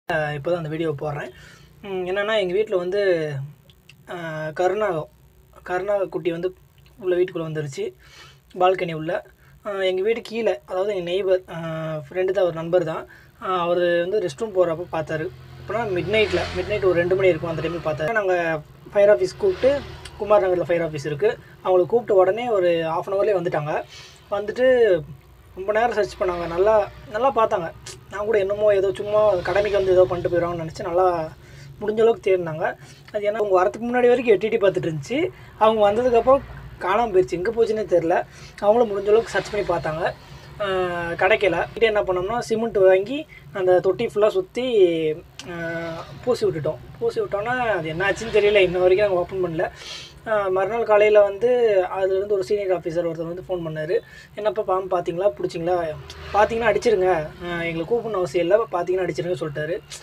இப்போ தான் அந்த வீடியோ போடுறேன் ம், என்னென்னா எங்கள் வீட்டில் வந்து ஆஹ், கருநாகம் கருநாக குட்டி வந்து உள்ள வீட்டுக்குள்ளே வந்துருச்சு பால்கனி உள்ள எங்கள் வீடு கீழே அதாவது எங்கள் நெய்பர் ஃப்ரெண்டு தான் ஒரு நண்பர் தான் அவர் வந்து ரெஸ்ட் ரூம் போகிறப்ப பார்த்தாரு அப்போனா மிட் நைட்டில் மிட் நைட் ஒரு ரெண்டு மணி இருக்கும் அந்த டைமில் பார்த்தாரு நாங்கள் ஃபயர் ஆஃபீஸ் கூப்பிட்டு குமார் நகரில் ஃபயர் ஆஃபீஸ் இருக்குது அவங்கள கூப்பிட்ட உடனே ஒரு ஆஃப் அன் ஹவர்லேயே வந்துட்டாங்க வந்துட்டு ரொம்ப நேரம் சர்ச் பண்ணாங்க நல்லா நல்லா பார்த்தாங்க நான் கூட என்னமோ ஏதோ சும்மா கடமைக்கு வந்து ஏதோ பண்ணிட்டு போயிடுவாங்கன்னு நினச்சி நல்லா முடிஞ்ச அளவுக்கு தேடினாங்க அது ஏன்னா அவங்க வரதுக்கு முன்னாடி வரைக்கும் எட்டி எட்டி பார்த்துட்டு இருந்துச்சு அவங்க வந்ததுக்கப்புறம் காணாமல் போயிடுச்சு எங்கே போச்சுன்னே தெரில அவங்களும் முடிஞ்ச அளவுக்கு சர்ச் பண்ணி பார்த்தாங்க ஆஹ் கிடைக்கல இது என்ன பண்ணோம்னா சிமெண்ட் வாங்கி அந்த தொட்டி ஃபுல்லாக சுற்றி பூசி விட்டுட்டோம் பூசி விட்டோன்னா அது என்ன ஆச்சுன்னு தெரியல இன்ன வரைக்கும் நாங்கள் ஓப்பன் பண்ணல ஆஹ் மறுநாள் காலையில் வந்து அதுலேருந்து ஒரு சீனியர் ஆஃபீஸர் ஒருத்தர் வந்து ஃபோன் பண்ணார் என்னப்பா பாம்பு பார்த்தீங்களா பிடிச்சிங்களா பார்த்தீங்கன்னா அடிச்சிருங்க ஆஹ் எங்களை கூப்பிடணும் அவசியம் இல்லை பார்த்தீங்கன்னா அடிச்சிருங்க சொல்லிட்டாரு